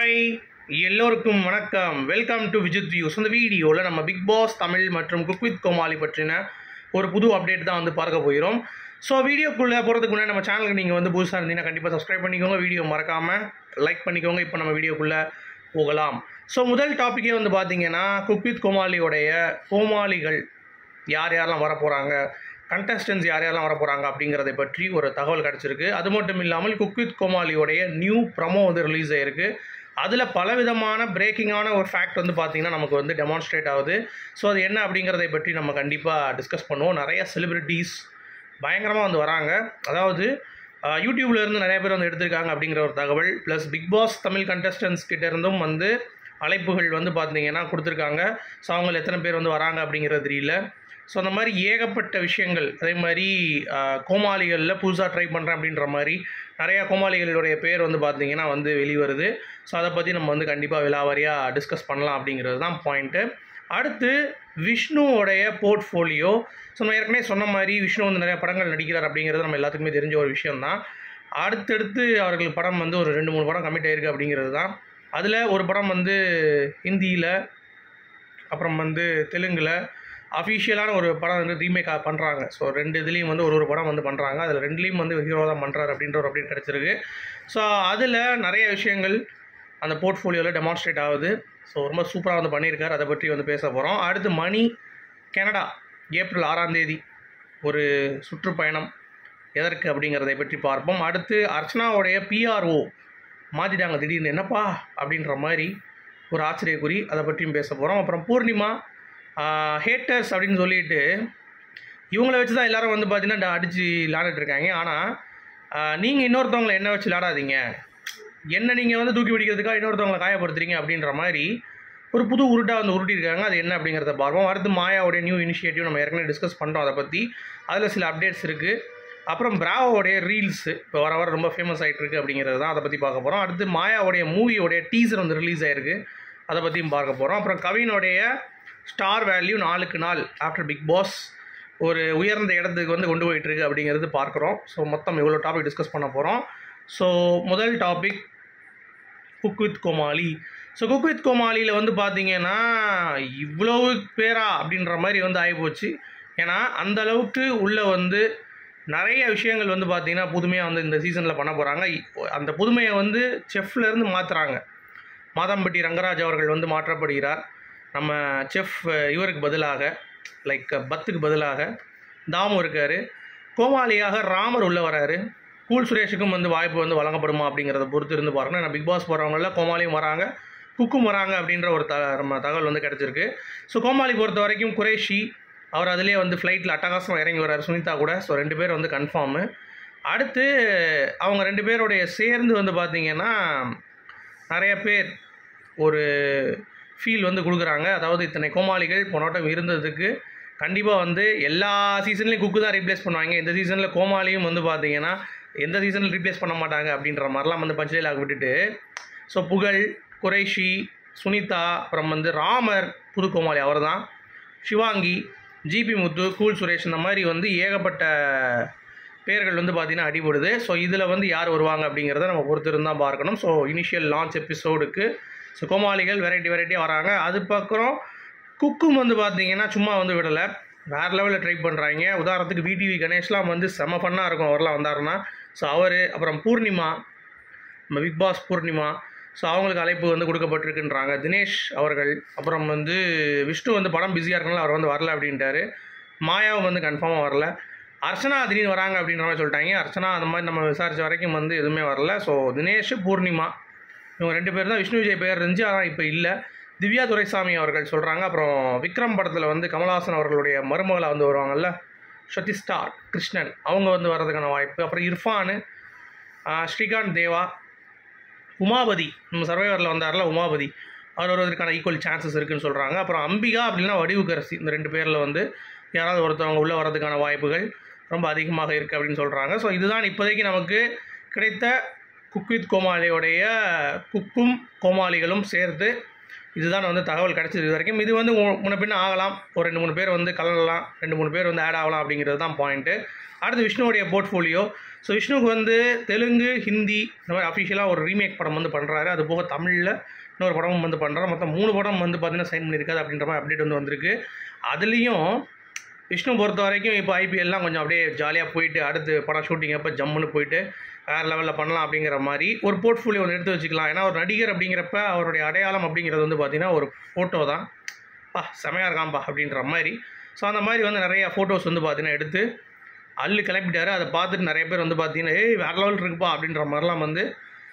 hi எல்லோருக்கும் வணக்கம் welcome to Vijith views இந்த வீடியோவில் நம்ம பிக் பாஸ் தமிழ் மற்றும் குக் வித் கோமாளி பற்றின ஒரு புது அப்டேட் தான் வந்து பார்க்க போகிறோம் ஸோ வீடியோக்குள்ளே போகிறதுக்கு முன்னாடி நம்ம சேனலுக்கு நீங்கள் வந்து புதுசாக இருந்தீங்கன்னா கண்டிப்பாக சப்ஸ்கிரைப் பண்ணிக்கோங்க வீடியோ மறக்காமல் லைக் பண்ணிக்கோங்க இப்போ நம்ம வீடியோக்குள்ளே போகலாம் ஸோ முதல் டாப்பிக்கே வந்து பார்த்தீங்கன்னா குக் வித் கோமாளியோடைய கோமாளிகள் யார் யாரெல்லாம் வர போகிறாங்க கண்டஸ்டன்ஸ் யார் யாரெல்லாம் வர போகிறாங்க அப்படிங்கிறதை பற்றி ஒரு தகவல் கிடச்சிருக்கு அது மட்டும் இல்லாமல் குக் வித் கோமாளியோடைய நியூ ப்ரமோ வந்து ரிலீஸ் ஆயிருக்கு அதில் பலவிதமான பிரேக்கிங்கான ஒரு ஃபேக்ட் வந்து பார்த்திங்கன்னா நமக்கு வந்து டெமான்ஸ்ட்ரேட் ஆகுது ஸோ அது என்ன அப்படிங்கிறதை பற்றி நம்ம கண்டிப்பாக டிஸ்கஸ் பண்ணுவோம் நிறைய செலிப்ரிட்டிஸ் பயங்கரமாக வந்து வராங்க அதாவது அஹ், யூடியூப்ல இருந்து நிறைய பேர் வந்து எடுத்திருக்காங்க அப்படிங்கிற ஒரு தகவல் plus Bigg Boss Tamil contestants கிட்ட இருந்தும் வந்து அழைப்புகள் வந்து பார்த்தீங்கன்னா கொடுத்துருக்காங்க ஸோ அவங்க எத்தனை பேர் வந்து வராங்க அப்படிங்கிறது தெரியல ஸோ அந்த மாதிரி ஏகப்பட்ட விஷயங்கள் அதே மாதிரி அஹ், கோமாளிகளில் புதுசாக ட்ரை பண்ணுறேன் அப்படின்ற மாதிரி நிறையா கோமாளிகளுடைய பேர் வந்து பார்த்தீங்கன்னா வந்து வெளிவருது ஸோ அதை பற்றி நம்ம வந்து கண்டிப்பாக விலாவாரியாக டிஸ்கஸ் பண்ணலாம் அப்படிங்கிறது தான் பாயிண்ட்டு அடுத்து விஷ்ணுவோடைய போர்ட்ஃபோலியோ ஸோ நம்ம ஏற்கனவே சொன்ன மாதிரி விஷ்ணு வந்து நிறைய படங்கள் நடிக்கிறார் அப்படிங்கிறது நம்ம எல்லாத்துக்குமே தெரிஞ்ச ஒரு விஷயம்தான் அடுத்தடுத்து அவர்கள் படம் வந்து ஒரு ரெண்டு மூணு படம் கமிட் ஆயிருக்கு அப்படிங்கிறது தான் அதில் ஒரு படம் வந்து ஹிந்தியில் அப்புறம் வந்து தெலுங்கில் அஃபிஷியலான ஒரு படம் வந்து ரீமேக் பண்ணுறாங்க ஸோ ரெண்டு இதுலேயும் வந்து ஒரு ஒரு படம் வந்து பண்ணுறாங்க அதில் ரெண்டுலேயும் வந்து ஹீரோ தான் பண்ணுறாரு அப்படின்ற ஒரு அப்டேட் கிடச்சிருக்கு ஸோ அதில் நிறைய விஷயங்கள் அந்த போர்ட்ஃபோலியோவில் டெமான்ஸ்ட்ரேட் ஆகுது ஸோ ரொம்ப சூப்பராக வந்து பண்ணியிருக்காரு அதை பற்றி வந்து பேச போகிறோம் அடுத்து மணி கனடா ஏப்ரல் ஆறாம் தேதி ஒரு சுற்றுப்பயணம் எதற்கு அப்படிங்கிறதை பற்றி பார்ப்போம் அடுத்து அர்ச்சனாவுடைய பிஆர்ஓ மாற்றிட்டாங்க திடீர்னு என்னப்பா அப்படின்ற மாதிரி ஒரு ஆச்சரியக்குறி அதை பற்றியும் பேச போகிறோம் அப்புறம் பூர்ணிமா ஹேட்டர்ஸ் அப்படின்னு சொல்லிட்டு இவங்கள வச்சு தான் எல்லாரும் வந்து பார்த்தீங்கன்னா அடித்து விளாண்டுட்டு இருக்காங்க ஆனால் நீங்கள் இன்னொருத்தவங்களை என்ன வச்சு விளாடாதீங்க என்ன நீங்கள் வந்து தூக்கி பிடிக்கிறதுக்காக இன்னொருத்தவங்களை காயப்படுத்துறீங்க அப்படின்ற மாதிரி ஒரு புது உருட்டாக வந்து உருட்டியிருக்காங்க அது என்ன அப்படிங்கிறத பார்ப்போம் அடுத்து மாயாவுடைய நியூ இனிஷியேட்டிவ் நம்ம ஏற்கனவே டிஸ்கஸ் பண்ணுறோம் அதை பற்றி அதில் சில அப்டேட்ஸ் இருக்குது அப்புறம் பிராவோடைய ரீல்ஸ் இப்போ வர வர ரொம்ப ஃபேமஸ் ஆகிட்டு இருக்கு அப்படிங்கிறது தான் அதை பற்றி பார்க்க போகிறோம் அடுத்து மாயாவுடைய மூவியோடைய டீசர் வந்து ரிலீஸ் ஆயிருக்கு அதை பற்றியும் பார்க்க போகிறோம் அப்புறம் கவினுடைய ஸ்டார் வேல்யூ நாளுக்கு நாள் ஆஃப்டர் பிக் பாஸ் ஒரு உயர்ந்த இடத்துக்கு வந்து கொண்டு போயிட்டு இருக்கு அப்படிங்கிறது பார்க்குறோம் ஸோ மொத்தம் இவ்வளோ டாபிக் டிஸ்கஸ் பண்ண போகிறோம் ஸோ முதல் topic cook with Comali so cook with கோமாளியில் வந்து பார்த்தீங்கன்னா இவ்வளவு பேரா அப்படின்ற மாதிரி வந்து ஆகிப்போச்சு ஏன்னா அந்த அளவுக்கு உள்ளே வந்து நிறைய விஷயங்கள் வந்து பார்த்தீங்கன்னா புதுமையாக வந்து இந்த சீசனில் பண்ண போகிறாங்க அந்த புதுமையை வந்து செஃப்ல இருந்து மாற்றுறாங்க மாதம்பட்டி ரங்கராஜ் அவர்கள் வந்து மாற்றப்படுகிறார் நம்ம செஃப் இவருக்கு பதிலாக லைக் பத்துக்கு பதிலாக தாமு இருக்கார் கோமாளியாக ராமர் உள்ளே வராரு கூல் சுரேஷுக்கும் வந்து வாய்ப்பு வந்து வழங்கப்படுமா அப்படிங்கிறத பொறுத்து இருந்து பாருங்க ஏன்னா பிக் பாஸ் போகிறவங்கள கோமாளியும் வராங்க குக்கும் வராங்க அப்படின்ற ஒரு த நம்ம தகவல் வந்து கிடச்சிருக்கு ஸோ கோமாளி பொறுத்த வரைக்கும் குரேஷி அவர் அதிலே வந்து ஃப்ளைட்டில் அட்டகாசமாக இறங்கி வர்றாரு சுனிதா கூட ஸோ ரெண்டு பேர் வந்து கன்ஃபார்மு அடுத்து அவங்க ரெண்டு பேருடைய சேர்ந்து வந்து பார்த்திங்கன்னா நிறைய பேர் ஒரு ஃபீல் வந்து கொடுக்குறாங்க அதாவது இத்தனை கோமாளிகள் போனோட்டம் இருந்ததுக்கு கண்டிப்பாக வந்து எல்லா சீசன்லேயும் குக்கு தான் ரீப்ளேஸ் பண்ணுவாங்க இந்த சீசனில் கோமாளியும் வந்து பார்த்தீங்கன்னா எந்த சீசனில் ரீப்ளேஸ் பண்ண மாட்டாங்க அப்படின்ற மாதிரிலாம் வந்து பஞ்சலையில் விட்டுட்டு ஸோ புகழ் குறைஷி சுனிதா அப்புறம் வந்து ராமர் புது கோமாளி அவர் தான் சிவாங்கி ஜிபி முத்து கூல் சுரேஷ் இந்த மாதிரி வந்து ஏகப்பட்ட பேர்கள் வந்து பார்த்திங்கன்னா அடிபடுது ஸோ இதில் வந்து யார் வருவாங்க அப்படிங்கிறத நம்ம பொறுத்திருந்து தான் பார்க்கணும் ஸோ இனிஷியல் லான்ச் எபிசோடுக்கு ஸோ கோமாளிகள் வெரைட்டி வெரைட்டியாக வராங்க அது பக்கம் குக்கும் வந்து பார்த்தீங்கன்னா சும்மா வந்து விடலை வேறு லெவலில் ட்ரை பண்ணுறாங்க உதாரணத்துக்கு விடிவி கணேஷ்லாம் வந்து செம ஃபன்னாக இருக்கும் அவர்லாம் வந்தாருன்னா ஸோ அவர் அப்புறம் பூர்ணிமா நம்ம பிக் பாஸ் பூர்ணிமா ஸோ அவங்களுக்கு அழைப்பு வந்து கொடுக்கப்பட்டிருக்குன்றாங்க தினேஷ் அவர்கள் அப்புறம் வந்து விஷ்ணு வந்து படம் பிஸியாக இருக்கனால அவர் வந்து வரல அப்படின்ட்டாரு மாயாவும் வந்து கன்ஃபார்மாக வரல அர்ச்சனா திடீர்னு வராங்க அப்படின்ற மாதிரி சொல்லிட்டாங்க அர்ச்சனா அந்த மாதிரி நம்ம விசாரித்த வரைக்கும் வந்து எதுவுமே வரல ஸோ தினேஷ் பூர்ணிமா இவங்க ரெண்டு பேர் தான் விஷ்ணு விஜய் பேர் இருந்துச்சு ஆனால் இப்போ இல்லை திவ்யா துரைசாமி அவர்கள் சொல்கிறாங்க அப்புறம் விக்ரம் படத்தில் வந்து கமல்ஹாசன் அவர்களுடைய மருமகளாக வந்து வருவாங்கல்ல ஷதி ஸ்டார் கிருஷ்ணன் அவங்க வந்து வர்றதுக்கான வாய்ப்பு அப்புறம் இர்ஃபானு ஆஹ் ஸ்ரீகாந்த் தேவா உமாபதி நம்ம சர்வைவரில் வந்தார்ல உமாபதி அவர் வருவதற்கான ஈக்குவல் சான்சஸ் இருக்குன்னு சொல்கிறாங்க அப்புறம் அம்பிகா அப்படின்னா வடிவுக்கரசி இந்த ரெண்டு பேரில் வந்து யாராவது ஒருத்தவங்க உள்ளே வர்றதுக்கான வாய்ப்புகள் ரொம்ப அதிகமாக இருக்குது அப்படின்னு சொல்கிறாங்க ஸோ இதுதான் இப்போதைக்கு நமக்கு கிடைத்த குக் வித் கோமாளியோடைய குக்கும் கோமாளிகளும் சேர்த்து இதுதான் வந்து தகவல் கிடச்சது இது வரைக்கும் இது வந்து மு- முன்ன பின்ன ஆகலாம் ஒரு ரெண்டு மூணு பேர் வந்து கலரலாம் ரெண்டு மூணு பேர் வந்து ஆட் ஆகலாம் அப்படிங்கிறது தான் பாயிண்ட்டு அடுத்து விஷ்ணுவோடைய போர்ட்ஃபோலியோ ஸோ விஷ்ணுக்கு வந்து தெலுங்கு ஹிந்தி இந்த மாதிரி அஃபிஷியலாக ஒரு ரீமேக் படம் வந்து பண்ணுறாரு அது போக தமிழில் இன்னொரு படமும் வந்து பண்ணுறாரு மொத்தம் மூணு படம் வந்து பார்த்தீங்கன்னா சைன் பண்ணியிருக்காது அப்படின்ற மாதிரி அப்டேட் வந்து வந்திருக்கு அதுலேயும் விஷ்ணு பொறுத்த வரைக்கும் இப்போ ஐபிஎல்லாம் கொஞ்சம் அப்படியே ஜாலியாக போயிட்டு அடுத்து படம் ஷூட்டிங் அப்போ ஜம்முன்னு போயிட்டு வேறு லெவலில் பண்ணலாம் அப்படிங்கிற மாதிரி ஒரு போர்ட்ஃபோலியோ ஒன்று எடுத்து வச்சுக்கலாம் ஏன்னா ஒரு நடிகர் அப்படிங்கிறப்ப அவருடைய அடையாளம் அப்படிங்கிறது வந்து பார்த்திங்கன்னா ஒரு ஃபோட்டோ தான் பா செமையாக இருக்காம்பா அப்படின்ற மாதிரி ஸோ அந்த மாதிரி வந்து நிறைய ஃபோட்டோஸ் வந்து பார்த்தீங்கன்னா எடுத்து அள்ளு கிளப்பிட்டாரு அதை பார்த்துட்டு நிறைய பேர் வந்து பார்த்தீங்கன்னா ஏய் வேறு லெவல் இருக்குப்பா அப்படின்ற மாதிரிலாம் வந்து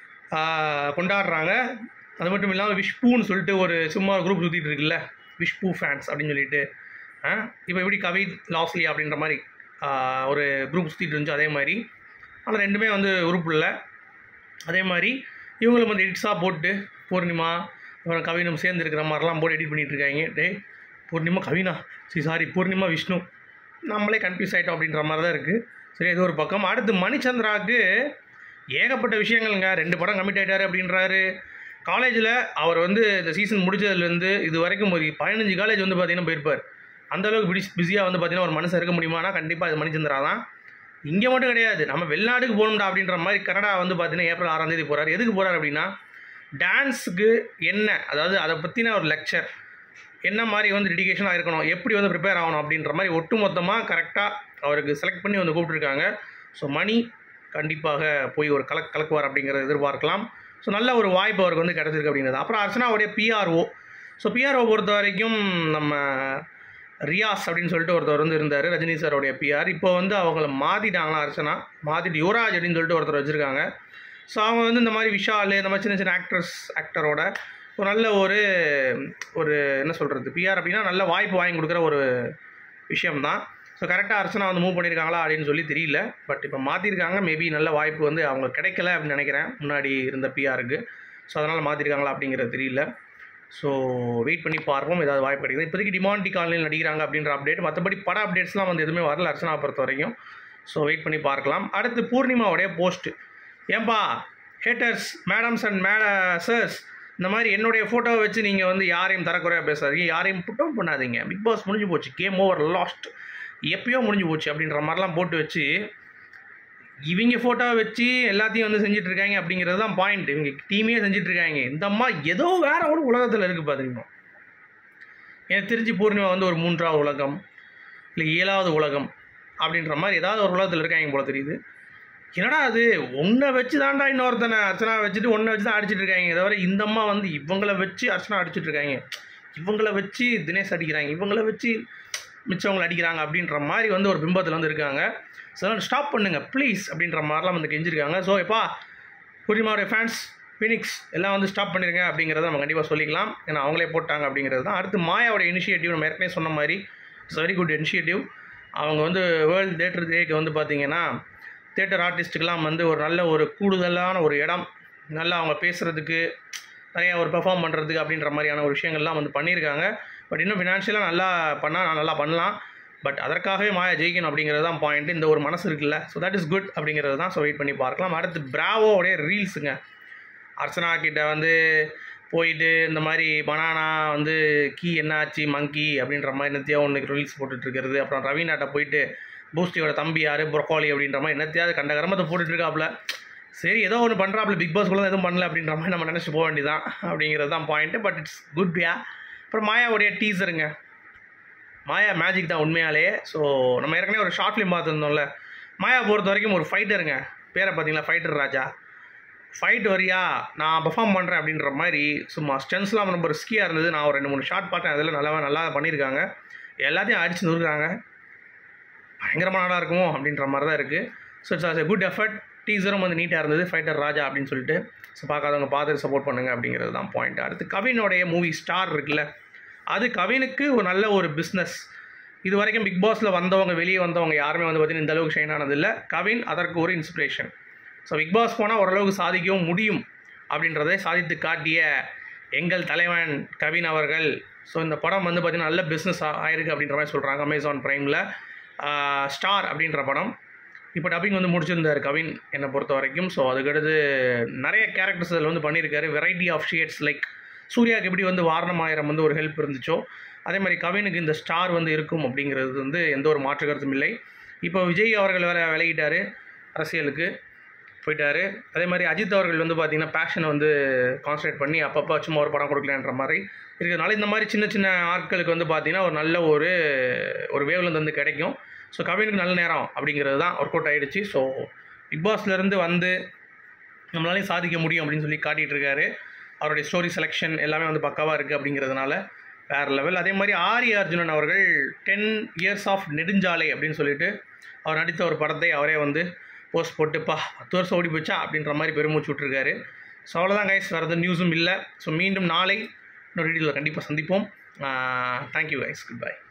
ஆஹ், கொண்டாடுறாங்க அது மட்டும் இல்லாமல் விஷ்பூன்னு சொல்லிட்டு ஒரு சும்மா குரூப் சுற்றிட்டு இருக்குல்ல விஷ்பூ ஃபேன்ஸ் அப்படின்னு சொல்லிட்டு இப்போ எப்படி கவித் லாஸ்லி அப்படின்ற மாதிரி ஆஹ், ஒரு குரூப் சுற்றிட்டு இருந்துச்சு அதே மாதிரி ஆனால் ரெண்டுமே வந்து உறுப்பு இல்லை அதே மாதிரி இவங்களும் வந்து எடிட்ஸாக போட்டு பூர்ணிமா அப்புறம் கவினும் சேர்ந்து இருக்கிற மாதிரிலாம் போட்டு எடிட் பண்ணிட்டு இருக்காங்க டேய் பூர்ணிமா கவினா சரி சாரி பூர்ணிமா விஷ்ணு நம்மளே கன்ஃபியூஸ் ஆகிட்டோம் அப்படின்ற மாதிரி தான் இருக்குது சரி இது ஒரு பக்கம் அடுத்து மணிச்சந்திராவுக்கு ஏகப்பட்ட விஷயங்கள்ங்க ரெண்டு படம் கமிட் ஆகிட்டாரு அப்படின்றாரு காலேஜில் அவர் வந்து இந்த சீசன் முடிச்சதுலேருந்து இது வரைக்கும் ஒரு பதினஞ்சு காலேஜ் வந்து பார்த்தீங்கன்னா போயிருப்பார் அந்த அளவுக்கு பிடி பிஸியாக வந்து பார்த்தீங்கன்னா ஒரு மனுஷன் இருக்க முடியுமானா கண்டிப்பாக இது மணிச்சந்திரா தான் இங்கே மட்டும் கிடையாது நம்ம வெளிநாட்டுக்கு போகணும்டா அப்படின்ற மாதிரி கனடா வந்து பார்த்தீங்கன்னா ஏப்ரல் ஆறாம் தேதி போகிறார் எதுக்கு போகிறார் அப்படின்னா டான்ஸுக்கு என்ன அதாவது அதை பற்றின ஒரு லெக்சர் என்ன மாதிரி வந்து டெடிகேஷனாக இருக்கணும் எப்படி வந்து ப்ரிப்பேர் ஆகணும் அப்படின்ற மாதிரி ஒட்டுமொத்தமாக கரெக்டாக அவருக்கு செலக்ட் பண்ணி வந்து கூப்பிட்ருக்காங்க ஸோ மணி கண்டிப்பாக போய் ஒரு கலக் கலக்குவார் அப்படிங்கிறத எதிர்பார்க்கலாம் ஸோ நல்ல ஒரு வாய்ப்பு அவருக்கு வந்து கிடச்சிருக்கு அப்படிங்கிறது அப்புறம் அர்ச்சனாவுடைய பிஆர்ஓ ஸோ பிஆர்ஓ பொறுத்த வரைக்கும் நம்ம ரியாஸ் அப்படின்னு சொல்லிட்டு ஒருத்தர் வந்து இருந்தார் ரஜினி சாரோடைய பிஆர் இப்போ வந்து அவங்கள மாற்றிட்டாங்களா அர்ச்சனா மாற்றிட்டு யுவராஜ் அப்படின்னு சொல்லிட்டு ஒருத்தர் வச்சுருக்காங்க ஸோ அவங்க வந்து இந்த மாதிரி விஷால் இந்த மாதிரி சின்ன சின்ன ஆக்ட்ரஸ் ஆக்டரோட ஒரு நல்ல ஒரு ஒரு என்ன சொல்கிறது பிஆர் அப்படின்னா நல்ல வாய்ப்பு வாங்கி கொடுக்குற ஒரு விஷயம்தான் ஸோ கரெக்டாக அர்ச்சனா வந்து மூவ் பண்ணியிருக்காங்களா அப்படின்னு சொல்லி தெரியல பட் இப்போ மாற்றிருக்காங்க மேபி நல்ல வாய்ப்பு வந்து அவங்க கிடைக்கல அப்படின்னு நினைக்கிறேன் முன்னாடி இருந்த பிஆருக்கு ஸோ அதனால் மாற்றிருக்காங்களா அப்படிங்கிறது தெரியல ஸோ வெயிட் பண்ணி பார்ப்போம் ஏதாவது வாய்ப்பு கிடைக்குது இப்போதைக்கு டிமாண்டி காலனியில் நடிக்கிறாங்க அப்படின்ற அப்டேட் மற்றபடி பட அப்டேட்ஸ்லாம் வந்து எதுவுமே வரல அர்ச்சனா பொறுத்த வரைக்கும் ஸோ வெயிட் பண்ணி பார்க்கலாம் அடுத்து பூர்ணிமாவுடைய போஸ்ட்டு ஏன்பா ஹேட்டர்ஸ் மேடம்ஸ் அண்ட் மேட சர்ஸ் இந்த மாதிரி என்னுடைய ஃபோட்டோவை வச்சு நீங்கள் வந்து யாரையும் தரக்குறையாக பேசாதீங்க யாரையும் புட்டம் பண்ணாதீங்க பிக் பாஸ் முடிஞ்சு போச்சு கேம் ஓவர் லாஸ்ட் எப்பயோ முடிஞ்சு போச்சு அப்படின்ற மாதிரிலாம் போட்டு வச்சு இவங்க ஃபோட்டோவை வச்சு எல்லாத்தையும் வந்து செஞ்சுட்டு இருக்காங்க அப்படிங்கிறது தான் பாயிண்ட் இவங்க டீமே செஞ்சுட்டு இருக்காங்க இந்த அம்மா ஏதோ வேற ஒரு உலகத்தில் இருக்குது பார்த்துக்கணும் எனக்கு தெரிஞ்சு பூர்ணிமா வந்து ஒரு மூன்றாவது உலகம் இல்லை ஏழாவது உலகம் அப்படின்ற மாதிரி ஏதாவது ஒரு உலகத்தில் இருக்காங்க போல தெரியுது என்னடா அது ஒன்றை வச்சு தான்டா இன்னொருத்தனை அர்ச்சனா வச்சுட்டு ஒன்றை வச்சு தான் அடிச்சிட்டு இருக்காங்க தவிர இந்த அம்மா வந்து இவங்கள வச்சு அர்ச்சனா அடிச்சிட்டு இருக்காங்க இவங்கள வச்சு தினேஷ் அடிக்கிறாங்க இவங்கள வச்சு மிச்சவங்களை அடிக்கிறாங்க அப்படின்ற மாதிரி வந்து ஒரு பிம்பத்தில் வந்து இருக்காங்க ஸோ ஸ்டாப் பண்ணுங்க ப்ளீஸ் அப்படின்ற மாதிரிலாம் வந்து கெஞ்சிருக்காங்க ஸோ எப்பா பூர்ணிமாவுடைய ஃபேன்ஸ் ஃபினிக்ஸ் எல்லாம் வந்து ஸ்டாப் பண்ணிருங்க அப்படிங்கிறத நம்ம கண்டிப்பாக சொல்லிக்கலாம் ஏன்னா அவங்களே போட்டாங்க அப்படிங்கிறது தான் அடுத்து மாயாவோட இனிஷியேட்டிவ் நம்ம ஏற்கனவே சொன்ன மாதிரி இட்ஸ் வெரி குட் இனிஷியேட்டிவ் அவங்க வந்து வேர்ல்டு தேட்டர் டேக்கு வந்து பார்த்தீங்கன்னா தேட்டர் ஆர்டிஸ்ட்டுக்கெல்லாம் வந்து ஒரு நல்ல ஒரு கூடுதலான ஒரு இடம் நல்லா அவங்க பேசுகிறதுக்கு நிறையா ஒரு பெர்ஃபார்ம் பண்ணுறதுக்கு அப்படின்ற மாதிரியான ஒரு விஷயங்கள்லாம் வந்து பண்ணியிருக்காங்க பட் இன்னும் ஃபினான்ஷியலாக நல்லா பண்ணால் நல்லா பண்ணலாம் பட் அதற்காகவே மாயா ஜெயிக்கணும் அப்படிங்கிறது தான் பாயிண்ட் இந்த ஒரு மனசு இருக்குல்ல ஸோ தட் இஸ் குட் அப்படிங்கிறது தான் ஸோ வெயிட் பண்ணி பார்க்கலாம் அடுத்து பிராவோடைய ரீல்ஸுங்க அர்ச்சனா கிட்ட வந்து போயிட்டு இந்த மாதிரி பனானா வந்து கீ என்னாச்சு மங்கி அப்படின்ற மாதிரி என்னத்தையோ ஒன்று ரீல்ஸ் போட்டுட்டு இருக்கிறது அப்புறம் ரவீனாட்ட போயிட்டு பூஸ்டியோட தம்பி யார் ப்ரொக்காலி அப்படின்ற மாதிரி என்னத்தையாவது கண்ட கரமத்தை போட்டுட்டு இருக்காப்புல சரி ஏதோ ஒன்று பண்ணுறாப்புல பிக் பாஸ்க்குள்ள எதுவும் பண்ணல அப்படின்ற மாதிரி நம்ம நினச்சி போக வேண்டியதான் அப்படிங்கிறது தான் point but it's good yeah அப்புறம் மாயாவுடைய டீசருங்க மாயா மேஜிக் தான் உண்மையாலே ஸோ நம்ம ஏற்கனவே ஒரு ஷார்ட் ஃபிலிம் பார்த்துருந்தோம்ல மாயா பொறுத்த வரைக்கும் ஒரு ஃபைட்டருங்க பேரை பார்த்தீங்களா ஃபைட்டர் ராஜா ஃபைட் வரியா நான் பெர்ஃபார்ம் பண்ணுறேன் அப்படின்ற மாதிரி சும்மா ஸ்டென்ஸ்லாம் ரொம்ப ரிஸ்கியாக இருந்தது நான் ஒரு ரெண்டு மூணு ஷார்ட் பார்த்தேன் அதில் நல்லா நல்லா பண்ணியிருக்காங்க எல்லாத்தையும் அடிச்சு நுறுக்குறாங்க பயங்கரமாக நல்லா இருக்குமோ அப்படின்ற மாதிரி தான் இருக்குது ஸோ இட்ஸ் குட் எஃபர்ட் டீசரும் வந்து நீட்டாக இருந்தது ஃபைட்டர் ராஜா அப்படின்னு சொல்லிட்டு ஸோ பார்க்காதவங்க பார்த்து சப்போர்ட் பண்ணுங்க அப்படிங்கிறது தான் பாயிண்ட் அடுத்து கவினோடைய மூவி ஸ்டார் இருக்குல்ல அது கவினுக்கு ஒரு நல்ல ஒரு பிஸ்னஸ் இது வரைக்கும் பிக் பாஸில் வந்தவங்க வெளியே வந்தவங்க யாருமே வந்து பார்த்தீங்கன்னா இந்த அளவுக்கு ஷைன் ஆனதில்லை கவின் அதற்கு ஒரு இன்ஸ்பிரேஷன் ஸோ பிக் பாஸ் போனால் ஓரளவுக்கு சாதிக்கவும் முடியும் அப்படின்றதை சாதித்து காட்டிய எங்கள் தலைவன் கவின் அவர்கள் ஸோ இந்த படம் வந்து பார்த்திங்கன்னா நல்ல பிஸ்னஸ் ஆயிருக்கு அப்படின்ற மாதிரி சொல்கிறாங்க அமேசான் ப்ரைமில் ஸ்டார் அப்படின்ற படம் இப்போ டப்பிங் வந்து முடிச்சிருந்தார் கவின் என்னை பொறுத்த வரைக்கும் ஸோ அதுக்கடுத்து நிறைய கேரக்டர்ஸ் அதில் வந்து பண்ணியிருக்காரு வெரைட்டி ஆஃப் ஷேட்ஸ் லைக் சூர்யாவுக்கு எப்படி வந்து வாரணமாயிரம் வந்து ஒரு ஹெல்ப் இருந்துச்சோ அதே மாதிரி கவினுக்கு இந்த ஸ்டார் வந்து இருக்கும் அப்படிங்கிறது வந்து எந்த ஒரு மாற்று கருத்தும் இல்லை இப்போ விஜய் அவர்கள் வேற விலகிட்டார் அரசியலுக்கு போயிட்டாரு அதே மாதிரி அஜித் அவர்கள் வந்து பார்த்திங்கன்னா பேஷனை வந்து கான்சன்ட்ரேட் பண்ணி அப்பப்போ சும்மா ஒரு படம் கொடுக்கலன்ற மாதிரி இருக்கிறதுனால இந்த மாதிரி சின்ன சின்ன ஆட்களுக்கு வந்து பார்த்திங்கன்னா ஒரு நல்ல ஒரு ஒரு வேவ்லேருந்து வந்து கிடைக்கும் ஸோ கவினுக்கு நல்ல நேரம் அப்படிங்கிறது தான் ஒர்க் அவுட் ஆகிடுச்சு ஸோ பிக் பாஸ்லேருந்து வந்து நம்மளாலையும் சாதிக்க முடியும் அப்படின்னு சொல்லி காட்டிகிட்டு இருக்காரு அவருடைய ஸ்டோரி செலெக்ஷன் எல்லாமே வந்து பக்காவாக இருக்குது அப்படிங்கிறதுனால வேறு லெவல் அதே மாதிரி ஆரி அர்ஜுனன் அவர்கள் டென் இயர்ஸ் ஆஃப் நெடுஞ்சாலை அப்படின்னு சொல்லிட்டு அவர் நடித்த ஒரு படத்தை அவரே வந்து போஸ்ட் போட்டுப்பா பத்து வருஷம் ஓடி போச்சா அப்படின்ற மாதிரி பெருமூச்சு விட்ருக்காரு ஸோ அவ்வளோதான் கைஸ் வேறு எதுவும் நியூஸும் இல்லை ஸோ மீண்டும் நாளை இன்னொரு வீடியோவில் கண்டிப்பாக சந்திப்போம் தேங்க்யூ கைஸ் குட் பை